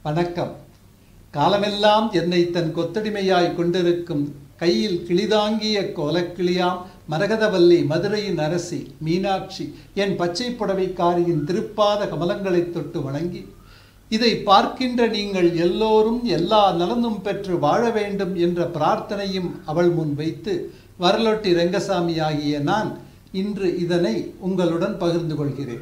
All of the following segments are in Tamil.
வணக்கம் காலமெல்லாம் என்னை தன் கொத்தடிமையாய் கொண்டிருக்கும் கையில் கிளிதாங்கிய கோலக்கிளியாம் மரகதவல்லி மதுரையின் அரசி மீனாட்சி என் பச்சை புடவைக்காரியின் திருப்பாத கமலங்களைத் தொட்டு வணங்கி இதை பார்க்கின்ற நீங்கள் எல்லோரும் எல்லா நலனும் பெற்று வாழ வேண்டும் என்ற பிரார்த்தனையும் அவள் முன் வைத்து வரலொட்டி ரெங்கசாமி ஆகிய நான் இன்று இதனை உங்களுடன் பகிர்ந்து கொள்கிறேன்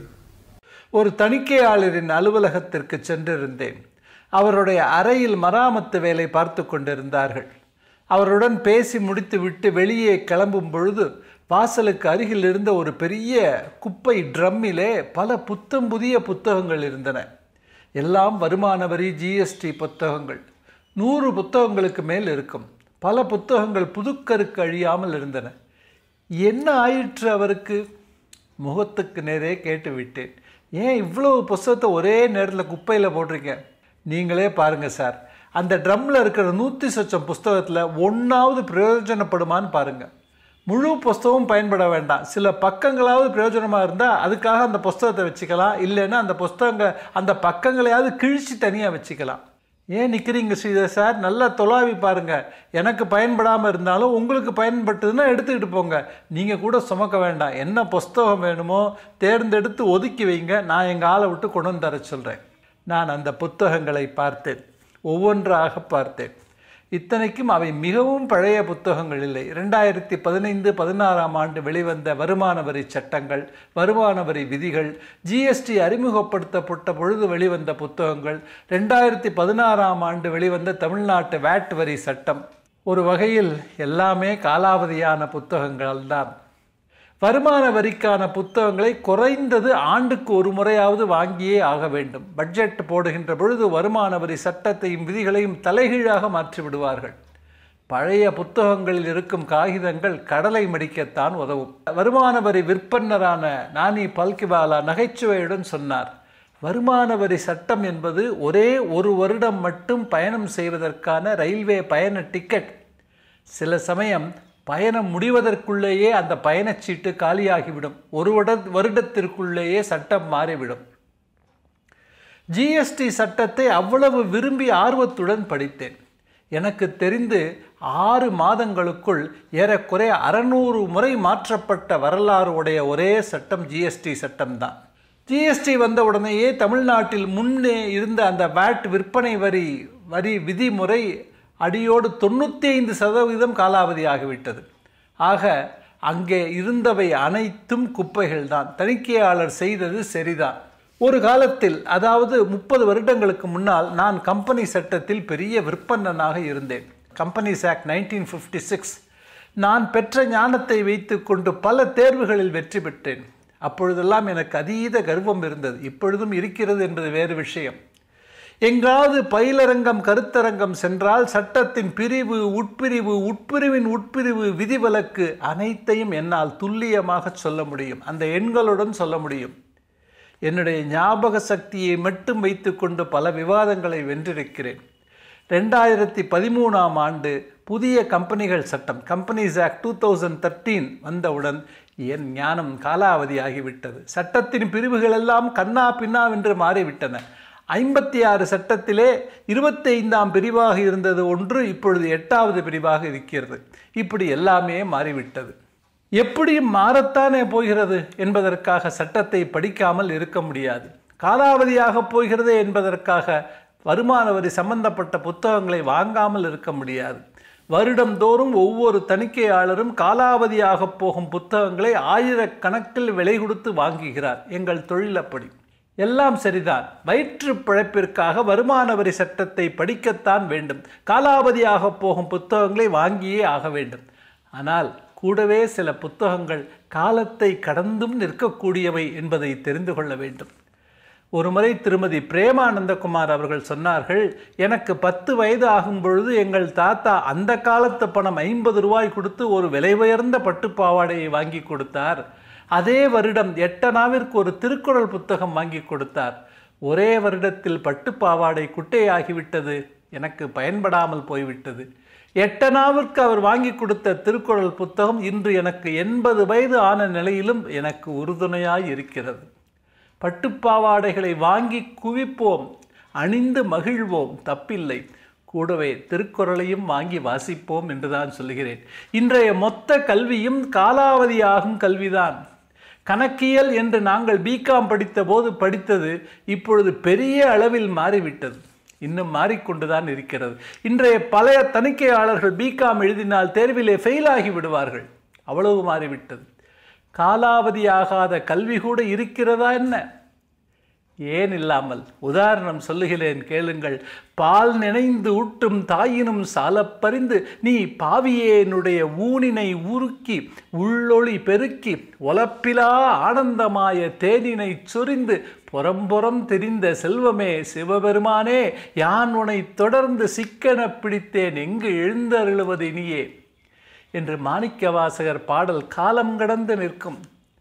ஒரு தணிக்கையாளரின் அலுவலகத்திற்கு சென்றிருந்தேன் அவருடைய அறையில் மராமத்து வேலை பார்த்து கொண்டிருந்தார்கள் அவருடன் பேசி முடித்துவிட்டு வெளியே கிளம்பும் பொழுது வாசலுக்கு அருகில் இருந்த ஒரு பெரிய குப்பை ட்ரம்மிலே பல புத்தம் புதிய புத்தகங்கள் இருந்தன எல்லாம் வருமான வரி ஜிஎஸ்டி புத்தகங்கள் நூறு புத்தகங்களுக்கு மேல் இருக்கும் பல புத்தகங்கள் புதுக்கருக்கு அழியாமல் இருந்தன என்ன ஆயிற்று அவருக்கு முகத்துக்கு நேரே கேட்டு விட்டேன் ஏன் இவ்வளவு புஸ்தகத்தை ஒரே நேரத்தில் குப்பையில் போட்டிருக்கேன் நீங்களே பாருங்கள் சார் அந்த ட்ரம்மில் இருக்கிற நூற்றி சொச்சம் புஸ்தகத்தில் ஒன்றாவது பிரயோஜனப்படுமான்னு பாருங்கள் முழு புஸ்தகமும் பயன்பட வேண்டாம் சில பக்கங்களாவது பிரயோஜனமாக இருந்தால் அதுக்காக அந்த புஸ்தகத்தை வச்சுக்கலாம் இல்லைன்னா அந்த புஸ்தகங்கள் அந்த பக்கங்களையாவது கிழிச்சு தனியாக வச்சுக்கலாம் ஏன் நிற்கிறீங்க ஸ்ரீதர் சார் நல்லா தொலாவி பாருங்கள் எனக்கு பயன்படாமல் இருந்தாலும் உங்களுக்கு பயன்பட்டதுன்னா எடுத்துக்கிட்டு போங்க நீங்கள் கூட சுமக்க வேண்டாம் என்ன புஸ்தகம் வேணுமோ தேர்ந்தெடுத்து ஒதுக்கி வைங்க நான் எங்கள் ஆளை விட்டு கொண்டு வந்து தர சொல்கிறேன் நான் அந்த புத்தகங்களை பார்த்தேன் ஒவ்வொன்றாக பார்த்தேன் இத்தனைக்கும் அவை மிகவும் பழைய புத்தகங்கள் இல்லை ரெண்டாயிரத்தி பதினைந்து பதினாறாம் ஆண்டு வெளிவந்த வருமான வரி சட்டங்கள் வருமான வரி விதிகள் ஜிஎஸ்டி அறிமுகப்படுத்தப்பட்ட பொழுது வெளிவந்த புத்தகங்கள் ரெண்டாயிரத்தி பதினாறாம் ஆண்டு வெளிவந்த தமிழ்நாட்டு வேட் வரி சட்டம் ஒரு வகையில் எல்லாமே காலாவதியான புத்தகங்கள் தான் வருமான வரிக்கான புத்தகங்களை குறைந்தது ஆண்டுக்கு ஒரு முறையாவது வாங்கியே ஆக வேண்டும் பட்ஜெட் போடுகின்ற பொழுது வருமான வரி சட்டத்தையும் விதிகளையும் தலைகீழாக மாற்றி விடுவார்கள் பழைய புத்தகங்களில் இருக்கும் காகிதங்கள் கடலை மடிக்கத்தான் உதவும் வருமான வரி விற்பனரான நானி பல்கிவாலா நகைச்சுவையுடன் சொன்னார் வருமான வரி சட்டம் என்பது ஒரே ஒரு வருடம் மட்டும் பயணம் செய்வதற்கான ரயில்வே பயண டிக்கெட் சில சமயம் பயணம் முடிவதற்குள்ளேயே அந்த பயணச்சீட்டு காலியாகிவிடும் ஒரு வருட வருடத்திற்குள்ளேயே சட்டம் மாறிவிடும் ஜிஎஸ்டி சட்டத்தை அவ்வளவு விரும்பி ஆர்வத்துடன் படித்தேன் எனக்கு தெரிந்து ஆறு மாதங்களுக்குள் ஏறக்குறைய அறநூறு முறை மாற்றப்பட்ட வரலாறு உடைய ஒரே சட்டம் ஜிஎஸ்டி சட்டம்தான் ஜிஎஸ்டி வந்த உடனேயே தமிழ்நாட்டில் முன்னே இருந்த அந்த வேட் விற்பனை வரி வரி விதிமுறை அடியோடு தொண்ணூற்றி ஐந்து சதவீதம் காலாவதி ஆகிவிட்டது ஆக அங்கே இருந்தவை அனைத்தும் குப்பைகள் தான் தணிக்கையாளர் செய்தது சரிதான் ஒரு காலத்தில் அதாவது முப்பது வருடங்களுக்கு முன்னால் நான் கம்பெனி சட்டத்தில் பெரிய விற்பனனாக இருந்தேன் companies act nineteen fifty six நான் பெற்ற ஞானத்தை வைத்து கொண்டு பல தேர்வுகளில் வெற்றி பெற்றேன் அப்பொழுதெல்லாம் எனக்கு அதீத கர்வம் இருந்தது இப்பொழுதும் இருக்கிறது என்பது வேறு விஷயம் எங்காவது பயிலரங்கம் கருத்தரங்கம் சென்றால் சட்டத்தின் பிரிவு உட்பிரிவு உட்பிரிவின் உட்பிரிவு விதிவிலக்கு அனைத்தையும் என்னால் துல்லியமாக சொல்ல முடியும் அந்த எண்களுடன் சொல்ல முடியும் என்னுடைய ஞாபக சக்தியை மட்டும் வைத்துக்கொண்டு பல விவாதங்களை வென்றிருக்கிறேன் ரெண்டாயிரத்தி பதிமூணாம் ஆண்டு புதிய கம்பெனிகள் சட்டம் companies act two thousand thirteen வந்தவுடன் என் ஞானம் காலாவதி ஆகிவிட்டது சட்டத்தின் பிரிவுகள் எல்லாம் கண்ணா பின்னாவென்று மாறிவிட்டன ஐம்பத்தி ஆறு சட்டத்திலே இருபத்தி ஐந்தாம் பிரிவாக இருந்தது ஒன்று இப்பொழுது எட்டாவது பிரிவாக இருக்கிறது இப்படி எல்லாமே மாறிவிட்டது எப்படியும் மாறத்தானே போகிறது என்பதற்காக சட்டத்தை படிக்காமல் இருக்க முடியாது காலாவதியாக போகிறது என்பதற்காக வருமான வரி சம்பந்தப்பட்ட புத்தகங்களை வாங்காமல் இருக்க முடியாது வருடந்தோறும் ஒவ்வொரு தணிக்கையாளரும் காலாவதியாக போகும் புத்தகங்களை ஆயிரக்கணக்கில் விலை கொடுத்து வாங்குகிறார் எங்கள் தொழிலப்படி எல்லாம் சரிதான் வயிற்று பிழைப்பிற்காக வருமான வரி சட்டத்தை படிக்கத்தான் வேண்டும் காலாவதியாக போகும் புத்தகங்களை வாங்கியே ஆக வேண்டும் ஆனால் கூடவே சில புத்தகங்கள் காலத்தை கடந்தும் நிற்கக்கூடியவை என்பதை தெரிந்து கொள்ள வேண்டும் ஒருமுறை திருமதி பிரேமானந்தகுமார் அவர்கள் சொன்னார்கள் எனக்கு பத்து வயது ஆகும் பொழுது எங்கள் தாத்தா அந்த காலத்து பணம் ஐம்பது ரூபாய் கொடுத்து ஒரு விலை உயர்ந்த பட்டுப்பாவாடையை வாங்கி கொடுத்தார் அதே வருடம் எட்டனாவிற்கு ஒரு திருக்குறள் புத்தகம் வாங்கி கொடுத்தார் ஒரே வருடத்தில் பட்டுப்பாவாடை குட்டையாகிவிட்டது எனக்கு பயன்படாமல் போய்விட்டது எட்டனாவிற்கு அவர் வாங்கி கொடுத்த திருக்குறள் புத்தகம் இன்று எனக்கு எண்பது வயது ஆன நிலையிலும் எனக்கு உறுதுணையாய் இருக்கிறது பட்டுப்பாவாடைகளை வாங்கி குவிப்போம் அணிந்து மகிழ்வோம் தப்பில்லை கூடவே திருக்குறளையும் வாங்கி வாசிப்போம் என்றுதான் சொல்கிறேன் இன்றைய மொத்த கல்வியும் காலாவதியாகும் கல்விதான் கணக்கியல் என்று நாங்கள் பிகாம் படித்த போது படித்தது இப்பொழுது பெரிய அளவில் மாறிவிட்டது இன்னும் மாறிக்கொண்டுதான் இருக்கிறது இன்றைய பழைய தணிக்கையாளர்கள் பிகாம் எழுதினால் தேர்விலே ஃபெயில் ஆகி விடுவார்கள் அவ்வளவு மாறிவிட்டது காலாவதியாகாத கல்வி கூட இருக்கிறதா என்ன ஏன் இல்லாமல் உதாரணம் சொல்லுகிறேன் கேளுங்கள் பால் நினைந்து ஊட்டும் தாயினும் சாலப்பறிந்து நீ பாவியேனுடைய ஊனினை உருக்கி உள்ளொளி பெருக்கி ஒலப்பிலா ஆனந்தமாய தேனினை சொரிந்து புறம்புறம் தெரிந்த செல்வமே சிவபெருமானே யான் உனை தொடர்ந்து சிக்கன பிடித்தேன் எங்கு எழுந்தருளுவது இனியே என்று மாணிக்கவாசகர் பாடல் காலம் கடந்து நிற்கும்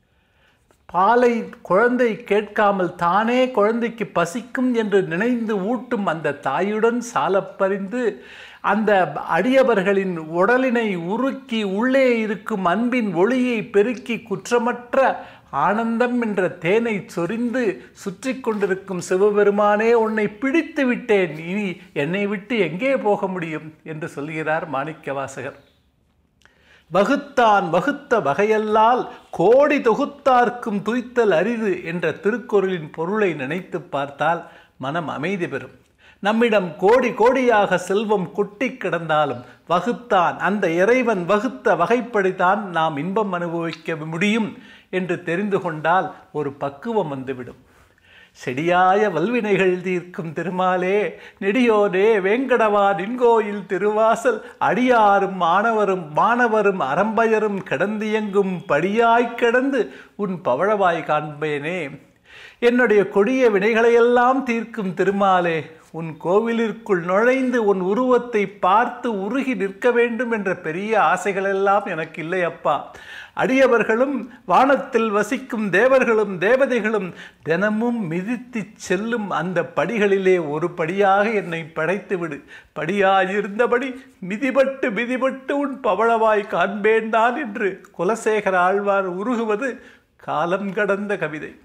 பாலை குழந்தை கேட்காமல் தானே குழந்தைக்கு பசிக்கும் என்று நினைந்து ஊட்டும் அந்த தாயுடன் சாலப்பறிந்து அந்த அடியவர்களின் உடலினை உருக்கி உள்ளே இருக்கும் அன்பின் ஒளியை பெருக்கி குற்றமற்ற ஆனந்தம் என்ற தேனை சொரிந்து சுற்றி கொண்டிருக்கும் சிவபெருமானே உன்னை பிடித்து விட்டேன் இனி என்னை விட்டு எங்கே போக முடியும் என்று சொல்கிறார் மாணிக்கவாசகர் வகுத்தான் வகுத்த வகையல்லால் கோடி தொகுத்தார்க்கும் துய்த்தல் அரிது என்ற திருக்குறளின் பொருளை நினைத்து பார்த்தால் மனம் அமைதி பெறும் நம்மிடம் கோடி கோடியாக செல்வம் கொட்டி கிடந்தாலும் வகுத்தான் அந்த இறைவன் வகுத்த வகைப்படித்தான் நாம் இன்பம் அனுபவிக்க முடியும் என்று தெரிந்து கொண்டால் ஒரு பக்குவம் வந்துவிடும் செடியாய வல்வினைகள் தீர்க்கும் திருமாலே நெடியோனே வேங்கடவா நின்கோயில் திருவாசல் அடியாரும் மாணவரும் மாணவரும் அறம்பயரும் கிடந்தியங்கும் படியாய்க் கிடந்து உன் பவழவாய் காண்பேனே என்னுடைய கொடிய வினைகளையெல்லாம் தீர்க்கும் திருமாலே உன் கோவிலிற்குள் நுழைந்து உன் உருவத்தை பார்த்து உருகி நிற்க வேண்டும் என்ற பெரிய ஆசைகளெல்லாம் எனக்கு இல்லை அப்பா அடியவர்களும் வானத்தில் வசிக்கும் தேவர்களும் தேவதைகளும் தினமும் மிதித்து செல்லும் அந்த படிகளிலே ஒரு படியாக என்னை படைத்து விடு படியாயிருந்தபடி மிதிபட்டு மிதிபட்டு உன் பவளவாய் காண்பேன் தான் என்று குலசேகர ஆழ்வார் உருகுவது காலம் கடந்த கவிதை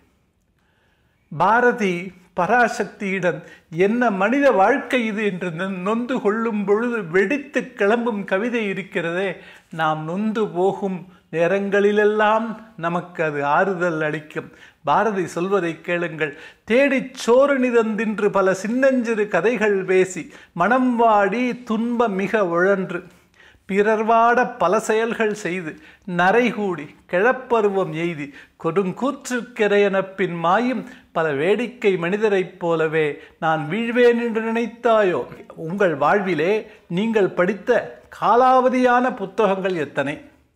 பாரதி பராசக்தியிடம் என்ன மனித வாழ்க்கை இது என்று நொந்து கொள்ளும் பொழுது வெடித்து கிளம்பும் கவிதை இருக்கிறதே நாம் நொந்து போகும் நேரங்களிலெல்லாம் நமக்கு அது ஆறுதல் அளிக்கும் பாரதி சொல்வதை கேளுங்கள் தேடிச் சோறு நிதந்தின்று பல சின்னஞ்சிறு கதைகள் பேசி மனம் வாடி துன்ப மிக உழன்று பிறர்வாட பல செயல்கள் செய்து நரைகூடி கிழப்பருவம் எய்தி கொடுங்கூற்றுக்கிறையெனப் பின் மாயும் பல வேடிக்கை மனிதரைப் போலவே நான் வீழ்வேன் என்று நினைத்தாயோ உங்கள் வாழ்விலே நீங்கள் படித்த காலாவதியான புத்தகங்கள் எத்தனை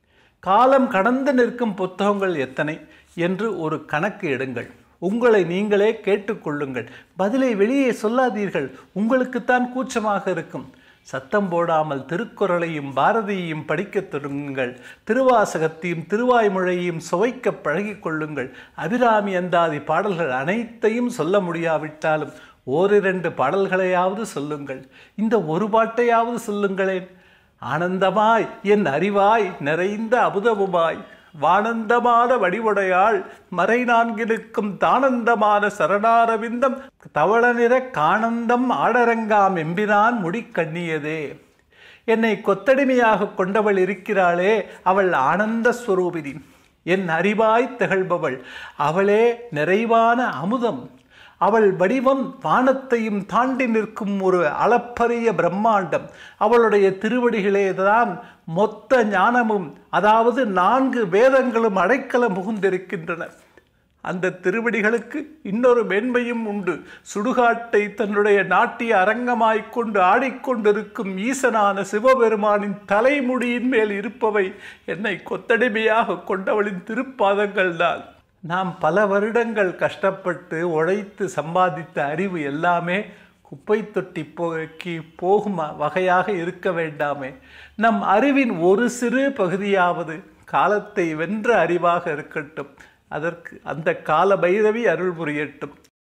காலம் கடந்து நிற்கும் புத்தகங்கள் எத்தனை என்று ஒரு கணக்கு எடுங்கள் உங்களை நீங்களே கேட்டுக்கொள்ளுங்கள் பதிலை வெளியே சொல்லாதீர்கள் உங்களுக்குத்தான் கூச்சமாக இருக்கும் சத்தம் போடாமல் திருக்குறளையும் பாரதியையும் படிக்கத் தொடங்குங்கள் திருவாசகத்தையும் திருவாய்மொழியையும் சுவைக்க பழகிக் கொள்ளுங்கள் அபிராமி அந்தாதி பாடல்கள் அனைத்தையும் சொல்ல முடியாவிட்டாலும் ஓரிரண்டு பாடல்களையாவது சொல்லுங்கள் இந்த ஒரு பாட்டையாவது சொல்லுங்களேன் ஆனந்தமாய் என் அறிவாய் நிறைந்த அமுதமுமாய் வானந்தமான வடிவுடையாள் மறை நான்கிலுக்கும் தானந்தமான சரணாரவிந்தம் தவள நிற கானந்தம் ஆடரங்காம் எம்பினான் முடிக்கண்ணியதே என்னை கொத்தடிமையாக கொண்டவள் இருக்கிறாளே அவள் ஆனந்த ஸ்வரூபினி என் அறிவாய் திகழ்பவள் அவளே நிறைவான அமுதம் அவள் வடிவம் வானத்தையும் தாண்டி நிற்கும் ஒரு அளப்பரிய பிரம்மாண்டம் அவளுடைய திருவடிகளே தான் மொத்த ஞானமும் அதாவது நான்கு வேதங்களும் அடைக்கல முகுந்திருக்கின்றன அந்த திருவடிகளுக்கு இன்னொரு மேன்மையும் உண்டு சுடுகாட்டை தன்னுடைய நாட்டிய அரங்கமாய்க் கொண்டு ஆடிக்கொண்டிருக்கும் ஈசனான சிவபெருமானின் தலைமுடியின் மேல் இருப்பவை என்னை கொத்தடிமையாக கொண்டவளின் திருப்பாதங்கள் தான் நாம் பல வருடங்கள் கஷ்டப்பட்டு உழைத்து சம்பாதித்த அறிவு எல்லாமே குப்பை தொட்டி போக்கி போகும் வகையாக இருக்க வேண்டாமே நம் அறிவின் ஒரு சிறு பகுதியாவது காலத்தை வென்ற அறிவாக இருக்கட்டும் அதற்கு அந்த கால பைரவி அருள் புரியட்டும்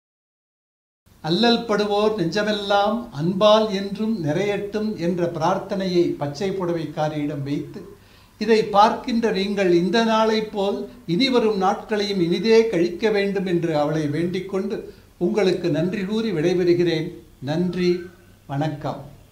அல்லல் படுவோர் நெஞ்சமெல்லாம் அன்பால் என்றும் நிறையட்டும் என்ற பிரார்த்தனையை பச்சை புடவைக்காரியிடம் வைத்து இதை பார்க்கின்ற நீங்கள் இந்த நாளைப் போல் இனி வரும் நாட்களையும் இனிதே கழிக்க வேண்டும் என்று அவளை வேண்டிக் கொண்டு உங்களுக்கு நன்றி கூறி விடைபெறுகிறேன் நன்றி வணக்கம்